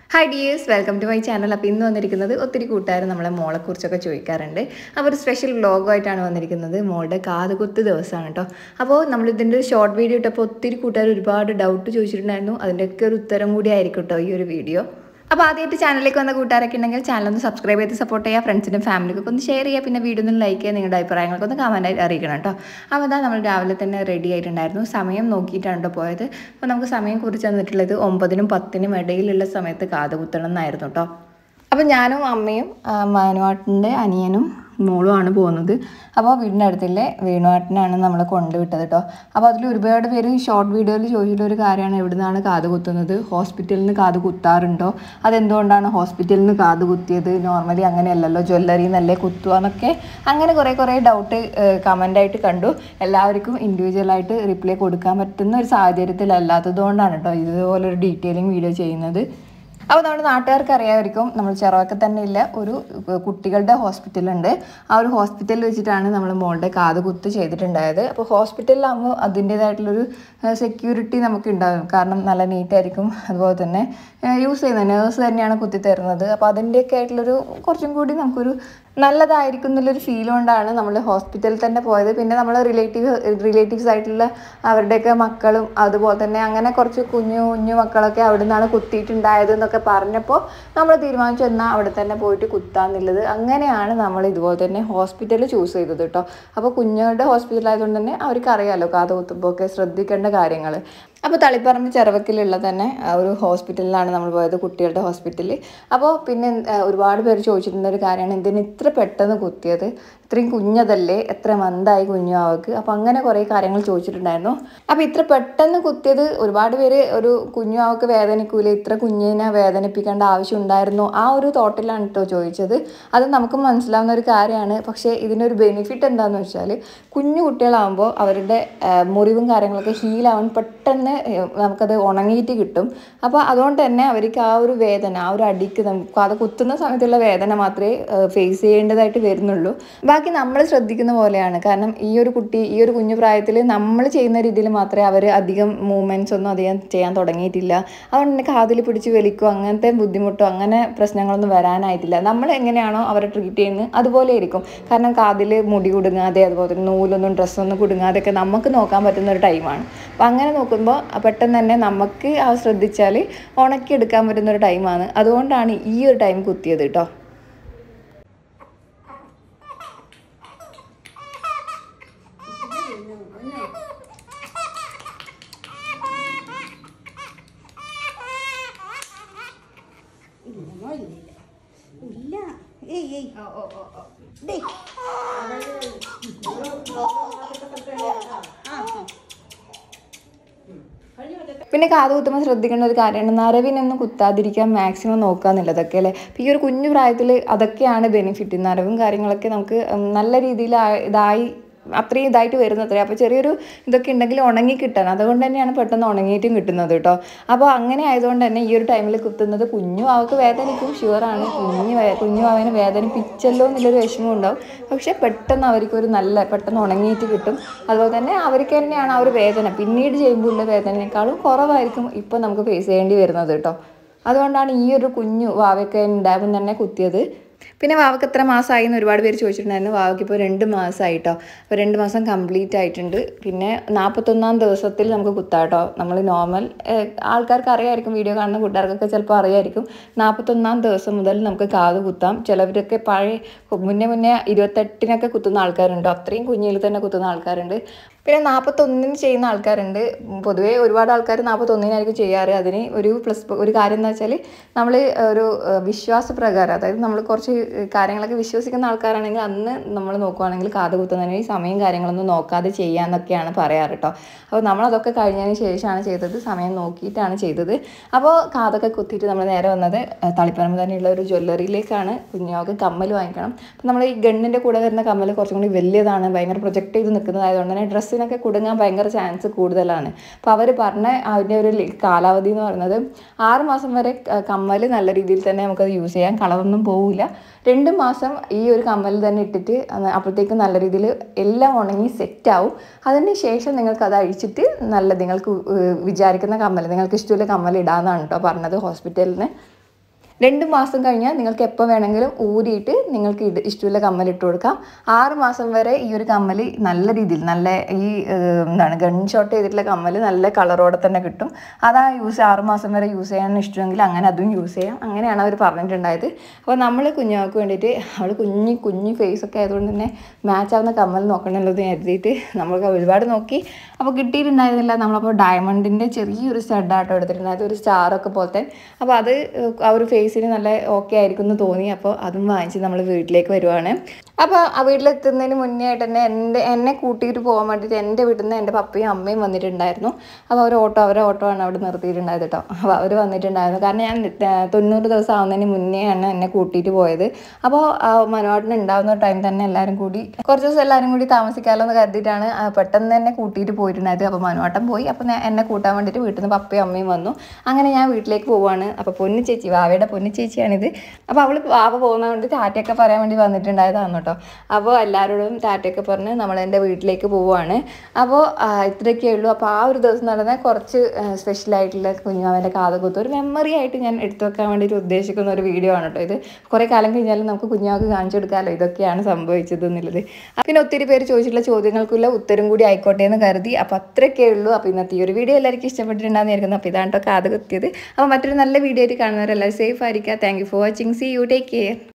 Hi dears welcome to my channel അപ്പോൾ ഇന്ന് വന്നിരിക്കുന്നത് ഒത്തിരി കൂട്ടുകാർ നമ്മളെ മോളെക്കുറിച്ചൊക്കെ ചോദിക്കാറുണ്ട് അപ്പോൾ ഒരു സ്പെഷ്യൽ വ്ളോഗുമായിട്ടാണ് വന്നിരിക്കുന്നത് മോളുടെ കാതുകുത്ത് ദിവസമാണ് കേട്ടോ അപ്പോൾ നമ്മൾ ഇതിൻ്റെ ഒരു ഷോർട്ട് വീഡിയോ ഇട്ടപ്പോൾ ഒത്തിരി കൂട്ടുകാർ ഒരുപാട് ഡൗട്ട് ചോദിച്ചിട്ടുണ്ടായിരുന്നു അതിൻ്റെയൊക്കെ ഒരു ഉത്തരം കൂടി ആയിരിക്കും കേട്ടോ ഈ ഒരു വീഡിയോ അപ്പോൾ ആദ്യമായിട്ട് ചാനലിലേക്ക് വന്ന കൂട്ടുകാരൊക്കെ ഉണ്ടെങ്കിൽ ചാനൽ ഒന്ന് സബ്സ്ക്രൈബ് ചെയ്ത് സപ്പോർട്ട് ചെയ്യുക ഫ്രണ്ട്സിനും ഫാമിലിക്കൊക്കെ ഒന്ന് ഷെയർ ചെയ്യുക പിന്നെ വീഡിയോ ഒന്ന് ലൈക്ക് ചെയ്യുക നിങ്ങളുടെ അഭിപ്രായങ്ങളൊക്കെ ഒന്ന് കമൻറ്റായിട്ട് അറിയിക്കണം കേട്ടോ അപ്പോൾ അതാ നമ്മൾ രാവിലെ തന്നെ റെഡി ആയിട്ടുണ്ടായിരുന്നു സമയം നോക്കിയിട്ടാണ് കേട്ടോ പോയത് അപ്പോൾ നമുക്ക് സമയം കുറിച്ച് തന്നിട്ടുള്ളത് ഒമ്പതിനും പത്തിനും ഇടയിലുള്ള സമയത്ത് കാത് കുത്തണം എന്നായിരുന്നു കേട്ടോ അപ്പോൾ ഞാനും അമ്മയും ആ, മാനുവാട്ടിൻ്റെ അനിയനും മോളുമാണ് പോകുന്നത് അപ്പോൾ വീടിൻ്റെ അടുത്തില്ലേ വേണുവാട്ടിനാണ് നമ്മൾ കൊണ്ടുവിട്ടത് കേട്ടോ അപ്പോൾ അതിൽ ഒരുപാട് പേര് ഷോർട്ട് വീഡിയോയിൽ ചോദിച്ചിട്ടുള്ള ഒരു കാര്യമാണ് എവിടെ നിന്നാണ് കാത് കുത്തുന്നത് ഹോസ്പിറ്റലിൽ നിന്ന് കാത് കുത്താറുണ്ടോ അതെന്തുകൊണ്ടാണ് ഹോസ്പിറ്റലിൽ നിന്ന് കാത് കുത്തിയത് നോർമലി അങ്ങനെയല്ലല്ലോ ജ്വല്ലറി എന്നല്ലേ കുത്തുക എന്നൊക്കെ അങ്ങനെ കുറേ കുറേ ഡൗട്ട് കമൻ്റായിട്ട് കണ്ടു എല്ലാവർക്കും ഇൻഡിവിജ്വലായിട്ട് റിപ്ലൈ കൊടുക്കാൻ പറ്റുന്ന ഒരു സാഹചര്യത്തിലല്ലാത്തതുകൊണ്ടാണ് കേട്ടോ ഇതുപോലൊരു ഡീറ്റെയിലിംഗ് വീഡിയോ ചെയ്യുന്നത് അപ്പോൾ നമ്മുടെ നാട്ടുകാർക്ക് അറിയാമായിരിക്കും നമ്മൾ ചെറവൊക്കെ തന്നെ ഇല്ല ഒരു കുട്ടികളുടെ ഹോസ്പിറ്റലുണ്ട് ആ ഒരു ഹോസ്പിറ്റലിൽ വെച്ചിട്ടാണ് നമ്മൾ മോളുടെ കാത് കുത്ത് ചെയ്തിട്ടുണ്ടായത് അപ്പോൾ ഹോസ്പിറ്റലിലാകുമ്പോൾ അതിൻ്റേതായിട്ടുള്ളൊരു സെക്യൂരിറ്റി നമുക്ക് ഉണ്ടാകും കാരണം നല്ല നീറ്റായിരിക്കും അതുപോലെ തന്നെ യൂസ് ചെയ്യുന്ന നേഴ്സ് തന്നെയാണ് കുത്തി തരുന്നത് അപ്പോൾ അതിൻ്റെയൊക്കെ ആയിട്ടുള്ളൊരു കുറച്ചും കൂടി നമുക്കൊരു നല്ലതായിരിക്കും എന്നുള്ളൊരു ഫീൽ കൊണ്ടാണ് നമ്മൾ ഹോസ്പിറ്റലിൽ തന്നെ പോയത് പിന്നെ നമ്മൾ റിലേറ്റീവ് റിലേറ്റീവ്സ് ആയിട്ടുള്ള അവരുടെയൊക്കെ മക്കളും അതുപോലെ തന്നെ അങ്ങനെ കുറച്ച് കുഞ്ഞു കുഞ്ഞു മക്കളൊക്കെ അവിടെ നിന്നാണ് കുത്തിയിട്ടുണ്ടായത് എന്നൊക്കെ പറഞ്ഞപ്പോൾ നമ്മൾ തീരുമാനിച്ചു എന്നാൽ അവിടെ തന്നെ പോയിട്ട് കുത്താന്നുള്ളത് അങ്ങനെയാണ് നമ്മൾ ഇതുപോലെ തന്നെ ഹോസ്പിറ്റൽ ചൂസ് ചെയ്തത് കേട്ടോ അപ്പോൾ കുഞ്ഞുങ്ങളുടെ ഹോസ്പിറ്റൽ ആയതുകൊണ്ട് തന്നെ അവർക്ക് അറിയാമല്ലോ കാത് കുത്തുമ്പോൾ ഒക്കെ ശ്രദ്ധിക്കേണ്ട കാര്യങ്ങൾ അപ്പോൾ തളിപ്പറമ്പ് ചെറവക്കിലുള്ള തന്നെ ആ, ഒരു ഹോസ്പിറ്റലിലാണ് നമ്മൾ പോയത് കുട്ടികളുടെ ഹോസ്പിറ്റലിൽ അപ്പോൾ പിന്നെ ആ, ഒരുപാട് പേര് ചോദിച്ചിട്ടുള്ള ഒരു കാര്യമാണ് എന്തിന് ഇത്ര പെട്ടെന്ന് കുത്തിയത് ഇത്രയും കുഞ്ഞതല്ലേ എത്ര മന്തായി കുഞ്ഞു അവൾക്ക് അപ്പോൾ അങ്ങനെ കുറേ കാര്യങ്ങൾ ചോദിച്ചിട്ടുണ്ടായിരുന്നു അപ്പോൾ ഇത്ര പെട്ടെന്ന് കുത്തിയത് ഒരുപാട് പേര് ഒരു കുഞ്ഞു അവൾക്ക് വേദനിക്കൂലേ ഇത്ര കുഞ്ഞിനെ വേദനിപ്പിക്കേണ്ട ആവശ്യം ഉണ്ടായിരുന്നു ആ ഒരു തോട്ടിലാണ് കേട്ടോ ചോദിച്ചത് അത് നമുക്ക് മനസ്സിലാവുന്ന ഒരു കാര്യമാണ് പക്ഷേ ഇതിനൊരു ബെനിഫിറ്റ് എന്താണെന്ന് വെച്ചാൽ കുഞ്ഞു കുട്ടികളാകുമ്പോൾ അവരുടെ ആ, മുറിവും കാര്യങ്ങളൊക്കെ ഹീലാവാൻ പെട്ടെന്ന് ഏഹ്, നമുക്കത് ഉണങ്ങിയിട്ട് കിട്ടും അപ്പോൾ അതുകൊണ്ട് തന്നെ അവർക്ക് ആ ഒരു വേദന ആ ഒരു അടിക്ക് നമുക്ക് അത് കുത്തുന്ന സമയത്തുള്ള വേദന മാത്രമേ ഫേസ് ചെയ്യേണ്ടതായിട്ട് വരുന്നുള്ളൂ ബാക്കി നമ്മൾ ശ്രദ്ധിക്കുന്ന പോലെയാണ് കാരണം ഈ ഒരു കുട്ടി ഈ ഒരു കുഞ്ഞു പ്രായത്തിൽ നമ്മൾ ചെയ്യുന്ന രീതിയിൽ മാത്രമേ അവർ അധികം മൂവ്മെൻറ്റ്സ് ഒന്നും അധികം ചെയ്യാൻ തുടങ്ങിയിട്ടില്ല അതുകൊണ്ട് തന്നെ കാതിൽ പിടിച്ച് വലിക്കോ അങ്ങനത്തെ ബുദ്ധിമുട്ടോ അങ്ങനെ പ്രശ്നങ്ങളൊന്നും വരാനായിട്ടില്ല നമ്മൾ എങ്ങനെയാണോ അവരെ ട്രീറ്റ് ചെയ്യുന്നത് അതുപോലെ ആയിരിക്കും കാരണം കാതിൽ മുടി കുടുങ്ങാതെ അതുപോലെ തന്നെ നൂലൊന്നും ഡ്രസ്സൊന്നും കുടുങ്ങാതെ ഒക്കെ നമുക്ക് നോക്കാൻ പറ്റുന്ന ഒരു ടൈമാണ് അപ്പം അങ്ങനെ നോക്കുമ്പോൾ പെട്ടെന്ന് തന്നെ നമുക്ക് ആ ശ്രദ്ധിച്ചാൽ ഉണക്കിയെടുക്കാൻ പറ്റുന്ന ഒരു ടൈമാണ് അതുകൊണ്ടാണ് ഈ ഒരു ടൈം കുത്തിയത് കേട്ടോ ഇല്ലമ്മോ ഇല്ലില്ല ഇല്ല ഏയ് ഏയ് ഡേയ്. ആ, ആ. പിന്നെ കാത് കുത്തുമ്പോൾ ശ്രദ്ധിക്കേണ്ട ഒരു കാര്യമാണ് നരവിനൊന്നും കുത്താതിരിക്കാൻ മാക്സിമം നോക്കുക എന്നുള്ളതൊക്കെ അല്ലേ അപ്പോൾ ഈ ഒരു കുഞ്ഞു പ്രായത്തിൽ അതൊക്കെയാണ് ബെനിഫിറ്റ് നരവും കാര്യങ്ങളൊക്കെ നമുക്ക് ഉം, നല്ല രീതിയിൽ ആ- ഇതായി അത്രയും ഇതായിട്ട് വരുന്നത്രേ അപ്പോൾ ചെറിയൊരു ഇതൊക്കെ ഉണ്ടെങ്കിൽ ഉണങ്ങി കിട്ടാൻ അതുകൊണ്ട് തന്നെയാണ് പെട്ടെന്ന് ഉണങ്ങിയിട്ടും കിട്ടുന്നത് കേട്ടോ അപ്പോൾ അങ്ങനെ ആയതുകൊണ്ട് തന്നെ ഈ ഒരു ടൈമിൽ കുത്തുന്നത് കുഞ്ഞു അവൾക്ക് വേദനിക്കും ഷുവറാണ് കുഞ്ഞു വേ- കുഞ്ഞു അവന് വേദനിപ്പിച്ചല്ലോ എന്നുള്ളൊരു വിഷമം ഉണ്ടാവും പക്ഷേ പെട്ടെന്ന് അവർക്കൊരു നല്ല പെട്ടെന്ന് ഉണങ്ങിയിട്ട് കിട്ടും അതുപോലെ തന്നെ അവർക്ക് തന്നെയാണ് ആ ഒരു വേദന പിന്നീട് ചെയ്യുമ്പോൾ ഉള്ള വേദനയേക്കാളും കുറവായിരിക്കും ഇപ്പോൾ നമുക്ക് ഫേസ് ചെയ്യേണ്ടി വരുന്നത് കേട്ടോ അതുകൊണ്ടാണ് ഈ ഒരു കുഞ്ഞു വാവയൊക്കെ ഉണ്ടാകും തന്നെ കുത്തിയത് പിന്നെ വാവക്ക് എത്ര മാസമായി എന്ന് ഒരുപാട് പേര് ചോദിച്ചിട്ടുണ്ടായിരുന്നു വാവയ്ക്ക് ഇപ്പോൾ രണ്ട് മാസമായിട്ടോ അപ്പോൾ രണ്ട് മാസം കംപ്ലീറ്റ് ആയിട്ടുണ്ട് പിന്നെ നാൽപ്പത്തൊന്നാം ദിവസത്തിൽ നമുക്ക് കുത്താം കേട്ടോ നമ്മൾ നോർമൽ ആൾക്കാർക്ക് അറിയായിരിക്കും വീഡിയോ കാണുന്ന കൂട്ടുകാർക്കൊക്കെ ചിലപ്പോൾ അറിയായിരിക്കും നാൽപ്പത്തൊന്നാം ദിവസം മുതൽ നമുക്ക് കാത് കുത്താം ചിലവരൊക്കെ പഴയ മുന്നേ മുന്നേ ഇരുപത്തെട്ടിനൊക്കെ കുത്തുന്ന ആൾക്കാരുണ്ട് അത്രയും കുഞ്ഞിൽ തന്നെ കുത്തുന്ന ആൾക്കാരുണ്ട് പിന്നെ നാൽപ്പത്തൊന്നിന് ചെയ്യുന്ന ആൾക്കാരുണ്ട് പൊതുവേ ഒരുപാട് ആൾക്കാർ നാൽപ്പത്തൊന്നിനായിരിക്കും ചെയ്യാറ് അതിന് ഒരു പ്ലസ് ഒരു കാര്യം എന്താ വെച്ചാൽ നമ്മൾ ഒരു ഏഹ്, വിശ്വാസപ്രകാരം അതായത് നമ്മൾ കുറച്ച് കാര്യങ്ങളൊക്കെ വിശ്വസിക്കുന്ന ആൾക്കാരാണെങ്കിൽ അന്ന് നമ്മൾ നോക്കുവാണെങ്കിൽ കാത് കുത്തുന്നതിന് ഈ സമയം കാര്യങ്ങളൊന്നും നോക്കാതെ ചെയ്യാന്നൊക്കെയാണ് പറയാറ് കേട്ടോ അപ്പോൾ നമ്മളതൊക്കെ കഴിഞ്ഞതിന് ശേഷമാണ് ചെയ്തത് സമയം നോക്കിയിട്ടാണ് ചെയ്തത് അപ്പോൾ കാതൊക്കെ കുത്തിയിട്ട് നമ്മൾ നേരെ വന്നത് ഏഹ്, തളിപ്പറമ്പ് തന്നെയുള്ള ഒരു ജ്വല്ലറിയിലേക്കാണ് കുഞ്ഞാൾക്ക് കമ്മൽ വാങ്ങിക്കണം അപ്പോൾ നമ്മൾ ഈ ഗണ്ണിൻ്റെ കൂടെ വരുന്ന കമ്മൽ കുറച്ചും കൂടി വലിയതാണ് ഭയങ്കര പ്രൊജക്റ്റ് ചെയ്ത് നിൽക്കുന്നതായതുകൊണ്ട് തന്നെ ഡ്രസ്സിനൊക്കെ കുടുങ്ങാൻ ഭയങ്കര ചാൻസ് കൂടുതലാണ് അപ്പോൾ അവർ പറഞ്ഞ അതിൻ്റെ ഒരു ലി- കാലാവധി എന്ന് പറയുന്നത് ആറ് മാസം വരെ ക- കമ്മൽ നല്ല രീതിയിൽ തന്നെ നമുക്കത് യൂസ് ചെയ്യാം കളറൊന്നും പോവില്ല രണ്ട് മാസം ഈ ഒരു കമ്മൽ തന്നെ ഇട്ടിട്ട് അത് അപ്പോഴത്തേക്ക് നല്ല രീതിയിൽ എല്ലാം ഉണങ്ങി സെറ്റ് ആവും അതിന് ശേഷം നിങ്ങൾക്ക് അത് അഴിച്ചിട്ട് നല്ല നിങ്ങൾക്ക് ഏഹ് വിചാരിക്കുന്ന കമ്മൽ നിങ്ങൾക്ക് ഇഷ്ടമുള്ള കമ്മൽ ഇടാമെന്നാണ് കേട്ടോ പറഞ്ഞത് ഹോസ്പിറ്റലിൽ നിന്ന് രണ്ട് മാസം കഴിഞ്ഞാൽ നിങ്ങൾക്ക് എപ്പോൾ വേണമെങ്കിലും ഊരിയിട്ട് നിങ്ങൾക്ക് ഇത് ഇഷ്ടമുള്ള കമ്മൽ ഇട്ട് കൊടുക്കാം ആറ് മാസം വരെ ഈ ഒരു കമ്മൽ നല്ല രീതിയിൽ നല്ല ഈ ഏഹ്, എന്താണ് ഗൺ ഷോട്ട് ചെയ്തിട്ടുള്ള കമ്മൽ നല്ല കളറോടെ തന്നെ കിട്ടും അതാ യൂസ് ആറ് മാസം വരെ യൂസ് ചെയ്യാൻ ഇഷ്ടമെങ്കിൽ അങ്ങനെ അതും യൂസ് ചെയ്യാം അങ്ങനെയാണ് അവർ പറഞ്ഞിട്ടുണ്ടായത് അപ്പോൾ നമ്മൾ കുഞ്ഞുങ്ങൾക്ക് വേണ്ടിയിട്ട് അവൾ കുഞ്ഞി കുഞ്ഞി ഫേസ് ഒക്കെ ആയതുകൊണ്ട് തന്നെ മാച്ച് ആവുന്ന കമ്മൽ നോക്കണമല്ലോ എന്ന് കരുതിയിട്ട് നമ്മൾക്ക് ഒരുപാട് നോക്കി അപ്പോൾ കിട്ടിയിട്ടുണ്ടായിരുന്നില്ല നമ്മളപ്പോൾ ഡയമണ്ടിൻ്റെ ചെറിയൊരു സ്റ്റഡാട്ടോ എടുത്തിട്ടുണ്ടായത് ഒരു സ്റ്റാറൊക്കെ പോലത്തെ അപ്പോൾ അത് ഏഹ്, ആ ഒരു ഫേസിന് നല്ല ഓക്കെ ആയിരിക്കും എന്ന് തോന്നി അപ്പോൾ അതും വാങ്ങിച്ച് നമ്മൾ വീട്ടിലേക്ക് വരുവാണ് അപ്പോൾ ആ വീട്ടിലെത്തുന്നതിന് മുന്നേ ആയിട്ട് തന്നെ എൻ്റെ എന്നെ കൂട്ടിയിട്ട് പോകാൻ വേണ്ടിയിട്ട് എൻ്റെ വീട്ടിൽ നിന്ന് എൻ്റെ പപ്പയും അമ്മയും വന്നിട്ടുണ്ടായിരുന്നു അപ്പോൾ അവർ ഓട്ടോ അവരെ ഓട്ടോ ആണ് അവിടെ നിർത്തിയിട്ടുണ്ടായത് കേട്ടോ അപ്പോൾ അവർ വന്നിട്ടുണ്ടായിരുന്നു കാരണം ഞാൻ ഏഹ്, തൊണ്ണൂറ് ദിവസം ആവുന്നതിന് മുന്നേ ആണ് എന്നെ കൂട്ടിയിട്ട് പോയത് അപ്പോൾ മനോഹരന് ഉണ്ടാവുന്ന ടൈം തന്നെ എല്ലാവരും കൂടി കുറച്ച് ദിവസം എല്ലാവരും കൂടി താമസിക്കാമല്ലോ എന്ന് കരുതിയിട്ടാണ് ആ, പെട്ടെന്ന് തന്നെ കൂട്ടിയിട്ട് പോയിട്ടുണ്ടായത് അപ്പോൾ മനോട്ടം പോയി അപ്പോൾ ഞാൻ എന്നെ കൂട്ടാൻ വേണ്ടിയിട്ട് വീട്ടിൽ നിന്ന് പപ്പയും അമ്മയും വന്നു അങ്ങനെ ഞാൻ വീട്ടിലേക്ക് പോവാണ് അപ്പോൾ പൊന്നു ചേച്ചി വാവയുടെ പൊന്നു ചേച്ചിയാണിത് അപ്പോൾ അവൾ വാവ പോകുന്നതുകൊണ്ട് ടാറ്റയൊക്കെ പറയാൻ വേണ്ടി വന്നിട്ടുണ്ടായതാണ് കേട്ടോ അപ്പോൾ എല്ലാവരോടും ടാറ്റയൊക്കെ പറഞ്ഞ് നമ്മൾ എൻ്റെ വീട്ടിലേക്ക് പോവുകയാണ് അപ്പോൾ ആ, ഇത്രയൊക്കെ ഉള്ളൂ അപ്പോൾ ആ ഒരു ദിവസം നടന്ന കുറച്ച് സ്പെഷ്യലായിട്ടുള്ള കുഞ്ഞാവൻ്റെ കാതുകുത്ത് ഒരു മെമ്മറി ആയിട്ട് ഞാൻ എടുത്തു വെക്കാൻ വേണ്ടിയിട്ട് ഉദ്ദേശിക്കുന്ന ഒരു വീഡിയോ ആണ് കേട്ടോ ഇത് കുറേ കാലം കഴിഞ്ഞാലും നമുക്ക് കുഞ്ഞാവക്ക് കാണിച്ചു കൊടുക്കാമല്ലോ ഇതൊക്കെയാണ് സംഭവിച്ചത് എന്നുള്ളത് പിന്നെ ഒത്തിരി പേര് ചോദിച്ചിട്ടുള്ള ചോദ്യങ്ങൾക്കുള്ള ഉത്തരം കൂടി ആയിക്കോട്ടെ എന്ന് കരുതി അപ്പോൾ അത്രയൊക്കെ ഉള്ളൂ അപ്പോൾ ഇന്നത്തെ ഈ ഒരു വീഡിയോ എല്ലാവർക്കും ഇഷ്ടപ്പെട്ടിട്ടുണ്ടാകുന്ന വിചാരിക്കുന്നു അപ്പോൾ ഇതാണ് കേട്ടോ കാത് കുത്തിയത് അപ്പോൾ മറ്റൊരു നല്ല വീഡിയോ ആയിട്ട് കാണുന്നവരെല്ലാം സേഫ് ആയിരിക്കുക thank you for watching see you take care